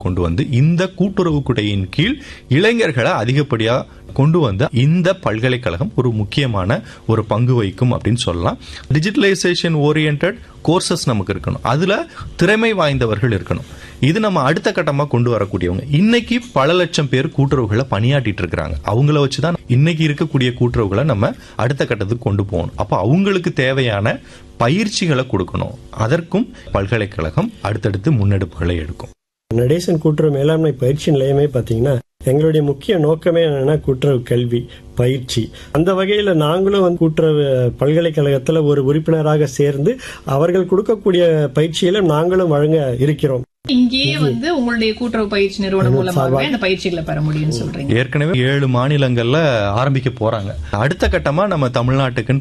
கொண்டு வந்து இந்த கூட்டுறவு குடையின் கீழ் இளைஞர்களை அதிகப்படியா கொண்டு வந்து இந்த பல்கலைக்கழகம் ஒரு முக்கியமான ஒரு பங்கு வகிக்கும் அப்படின்னு சொல்லலாம் டிஜிட்டலைசேஷன் ஓரியன்ட் கோர்சஸ் நமக்கு இருக்கணும் அதுல திறமை வாய்ந்தவர்கள் இருக்கணும் இது நம்ம அடுத்த கட்டமா கொண்டு வரக்கூடியவங்க இன்னைக்கு பல லட்சம் பேர் கூட்டுறவுகளை பணியாற்றிட்டு இருக்கிறாங்க அவங்கள வச்சுதான் இன்னைக்கு இருக்கக்கூடிய கூட்டுறவுகளை நம்ம அடுத்த கட்டத்துக்கு கொண்டு போகணும் அப்ப அவங்களுக்கு தேவையான பயிற்சிகளை கொடுக்கணும் அதற்கும் பல்கலைக்கழகம் அடுத்தடுத்து முன்னெடுப்புகளை எடுக்கும் நடேசன் கூட்டுறவு மேலாண்மை பயிற்சி நிலையமே பாத்தீங்கன்னா எங்களுடைய முக்கிய நோக்கமே என்னன்னா கூட்டுறவு கல்வி பயிற்சி அந்த வகையில நாங்களும் வந்து கூட்டுறவு பல்கலைக்கழகத்துல ஒரு உறுப்பினராக சேர்ந்து அவர்கள் கொடுக்கக்கூடிய பயிற்சியில நாங்களும் வழங்க இருக்கிறோம் இங்கேயே வந்து உங்களுடைய கூட்டுறவு பயிற்சி நிறுவனம் மூலமாகவே அந்த பயிற்சிகளை பெற முடியும்னு சொல்றீங்க ஏற்கனவே ஏழு மாநிலங்கள்ல ஆரம்பிக்க போறாங்க அடுத்த கட்டமா நம்ம தமிழ்நாட்டுக்குன்னு